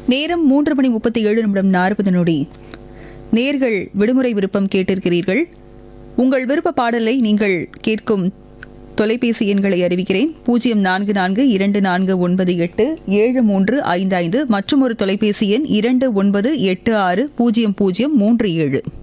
நேரம் மூன்று மணி முப்பத்தி ஏழு நிமிடம் நாற்பது நொடி நேர்கள் விடுமுறை விருப்பம் கேட்டிருக்கிறீர்கள் உங்கள் விருப்ப பாடலை நீங்கள் கேட்கும் தொலைபேசி எண்களை அறிவிக்கிறேன் பூஜ்ஜியம் நான்கு நான்கு இரண்டு நான்கு ஒன்பது எட்டு ஏழு மூன்று ஐந்து ஐந்து மற்றும் ஒரு தொலைபேசி எண் இரண்டு ஒன்பது எட்டு ஆறு பூஜ்ஜியம் பூஜ்ஜியம் மூன்று ஏழு